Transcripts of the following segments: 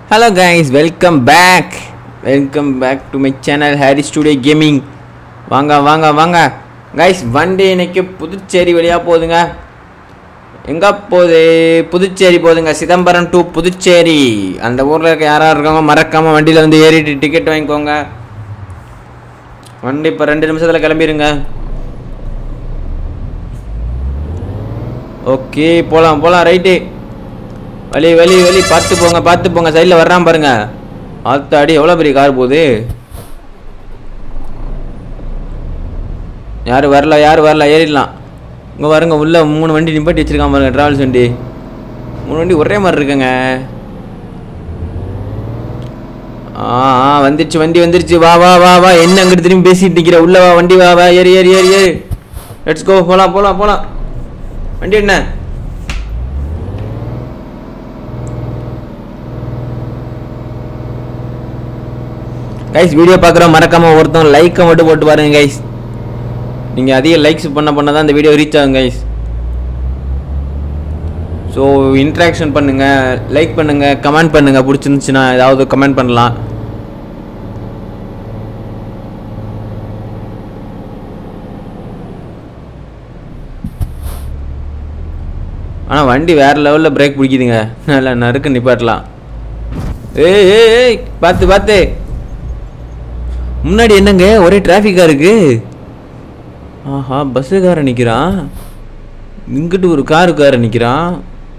hello guys welcome back welcome back to my channel Harry Studio Gaming வாங்க வாங்க வாங்க guys வண்டி இன்னைக்கு புதுச்சேரி வழியாக போகுதுங்க எங்கே போகுது புதுச்சேரி போகுதுங்க சிதம்பரம் டு புதுச்சேரி அந்த ஊரில் இருக்க யாராக இருக்காங்க மறக்காமல் வண்டியில் வந்து ஏறிட்டு டிக்கெட் வாங்கிக்கோங்க வண்டி இப்போ ரெண்டு நிமிஷத்தில் கிளம்பிடுங்க ஓகே போகலாம் போகலாம் ரைட்டு வலி வலி வலி பார்த்து போங்க பார்த்து போங்க சைடில் வர்றான் பாருங்க ஆத்தாடி எவ்வளோ பெரிய கார் போகுது யாரும் வரல யாரும் வரல ஏறிடலாம் இங்கே பாருங்க உள்ள மூணு வண்டி நிப்பாட்டி வச்சிருக்கான் பாருங்க டிராவல்ஸ் வண்டி மூணு வண்டி ஒரே மாதிரி இருக்குங்க ஆ ஆ வந்துருச்சு வண்டி வந்துருச்சு வா வா வா வா என்ன அங்கிட்டு திரும்பி பேசிட்டு நிற்கிற உள்ள வா வண்டி வா வா ஏறி ஏறி ஏறி ஏறி லெட்ஸ் கோ போகலாம் போகலாம் போகலாம் வண்டி என்ன கைஸ் வீடியோ பார்க்குறோம் மறக்காம ஒருத்தவங்க லைக்கை மட்டும் போட்டு பாருங்க கைஸ் நீங்கள் அதிக லைக்ஸ் பண்ண பண்ண தான் இந்த வீடியோ ரீச் ஆகும் கைஸ் ஸோ இன்ட்ராக்ஷன் பண்ணுங்கள் லைக் பண்ணுங்கள் கமெண்ட் பண்ணுங்கள் பிடிச்சிருந்துச்சுன்னா ஏதாவது கமெண்ட் பண்ணலாம் ஆனால் வண்டி வேறு லெவலில் பிரேக் பிடிக்குதுங்க நல்லா நறுக்கு நிப்பாட்டலாம் ஏய் ஏய் ஏய் பார்த்து பார்த்து முன்னாடி என்னங்க ஒரே டிராஃபிக்காக இருக்கு ஆஹா பஸ்ஸுக்காரன் நிற்கிறான் இங்கிட்டு ஒரு காருக்காரன் நிற்கிறான்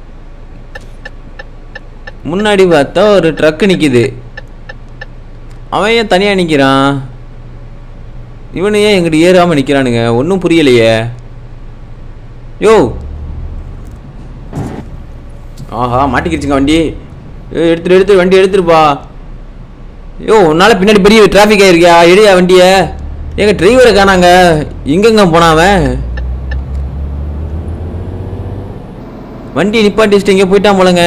முன்னாடி பார்த்தா ஒரு ட்ரக்கு நிற்கிது அவன் ஏன் தனியாக நிற்கிறான் இவனு ஏன் எங்கிட்ட ஏறாமல் நிற்கிறானுங்க ஒன்றும் புரியலையே யோ ஆஹா மாட்டிக்கிடுச்சுங்க வண்டி ஏய், எடுத்துட்டு எடுத்து வண்டி எடுத்துருப்பா யோ உன்னால பின்னாடி பெரிய டிராஃபிக் ஆயிருக்கியா எடியா வண்டிய எங்க டிரைவரை காணாங்க எங்கெங்க போனான் அவன் வண்டி நிப்பாட்டி வச்சுட்டு எங்கே போயிட்டான் போலங்க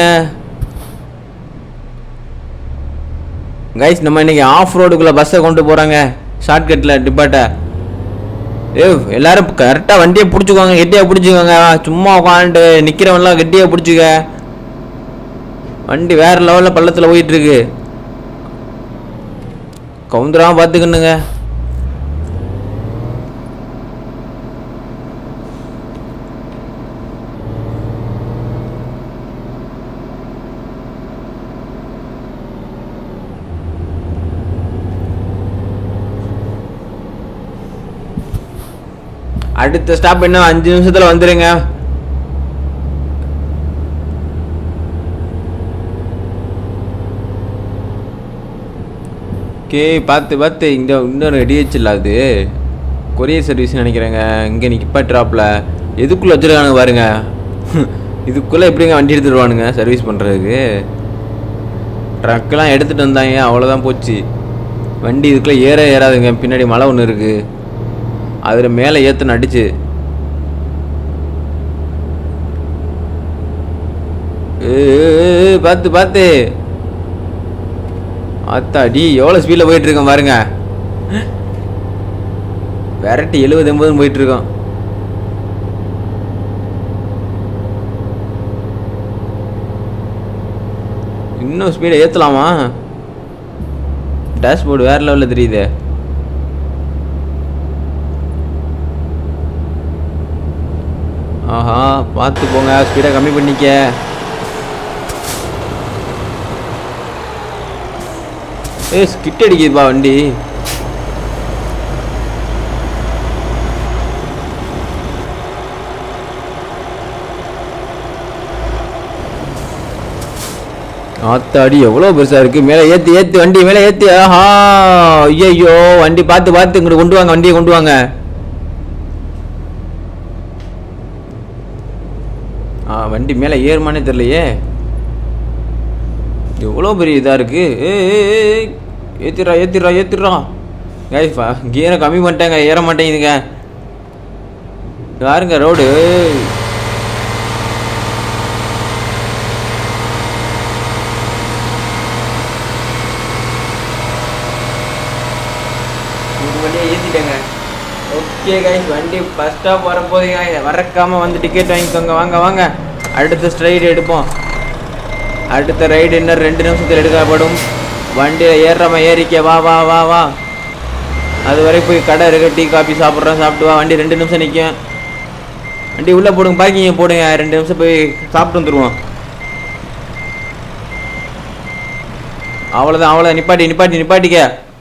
கைஸ் நம்ம இன்னைக்கு ஆஃப் ரோடுக்குள்ள பஸ்ஸை கொண்டு போறாங்க ஷார்ட்கட்டில் டிப்பாட்ட ஏ எல்லாரும் கரெக்டாக வண்டியை பிடிச்சிக்கோங்க கெட்டியாக பிடிச்சிக்கோங்க சும்மா உட்காந்துட்டு நிற்கிறவன்லாம் கெட்டியாக பிடிச்சிக்க வண்டி வேற லெவலில் பள்ளத்தில் போயிட்டு இருக்கு கவுந்தராம பார்த்துக்கணுங்க அடுத்த ஸ்டாப் என்ன அஞ்சு நிமிஷத்துல வந்துருங்க ஓகே பார்த்து பார்த்து இங்கே இன்னொரு டிஹெச் இல்லை அது கொரியர் சர்வீஸ் நினைக்கிறேங்க இங்கே நிற்பாட்ராப்பில் எதுக்குள்ளே வச்சுருக்கானுங்க பாருங்க இதுக்குள்ளே எப்படிங்க வண்டி எடுத்துட்டு வருவானுங்க சர்வீஸ் பண்ணுறதுக்கு ட்ரக்கெல்லாம் எடுத்துகிட்டு வந்தாங்க அவ்வளோதான் போச்சு வண்டி இதுக்குள்ளே ஏற ஏறாதுங்க பின்னாடி மலை ஒன்று இருக்குது அதில் மேலே ஏற்றுன அடிச்சு ஏய், ஏய், ஏய், பார்த்து பார்த்து அத்தாடி எவ்வளோ ஸ்பீடில் போயிட்டு இருக்கோம் பாருங்க விரட்டி எழுபது எண்பதுன்னு போயிட்டு இருக்கோம் இன்னும் ஸ்பீடை ஏற்றலாமா டேஷ்போர்டு வேற லெவலில் தெரியுதே ஆஹா பார்த்து போங்க ஸ்பீடை கம்மி பண்ணிக்க ஏய் ஸ்கிட் அடிக்குதுப்பா வண்டி ஆத்தாடி எவ்வளோ பெருசா இருக்கு மேலே ஏத்தி ஏத்தி வண்டி மேலே ஏத்தி ஆஹா ஐயோ வண்டி பார்த்து பார்த்து இங்கிட்டு கொண்டு வாங்க வண்டியை கொண்டு வாங்க ஆ வண்டி மேலே ஏறுமானே தெரியலையே எவ்வளோ பெரிய இதாக இருக்கு ஏய், ஏய், ஏய், ஏத்திடுறா ஏத்திடுறா ஏத்திடுறா கைஸ் கியரை கம்மி பண்ணிட்டேங்க ஏற மாட்டேங்குதுங்க பாருங்க ரோடு ஒரு வழியாக ஏற்றிட்டேங்க ஓகே கைஸ் வண்டி பஸ் ஸ்டாப் வரப்போதுங்க மறக்காம வந்து டிக்கெட் வாங்கிக்கோங்க வாங்க வாங்க அடுத்த ஸ்ட்ரைட் எடுப்போம் அடுத்த ரைடு இன்னும் ரெண்டு நிமிஷத்தில் எடுக்கப்படும் வண்டியில் ஏறுறமா ஏறிக்க வா வா வா வா அது வரை போய் கடை இருக்கு டீ காபி சாப்பிட்றோம் சாப்பிட்டு வா வண்டி ரெண்டு நிமிஷம் நிற்கும் வண்டி உள்ளே போடுங்க பார்க்கிங்க போடுங்க ரெண்டு நிமிஷம் போய் சாப்பிட்டு வந்துடுவோம் அவ்வளோதான் அவ்வளோதான் நிப்பாட்டி நிப்பாட்டி நிப்பாட்டிக்க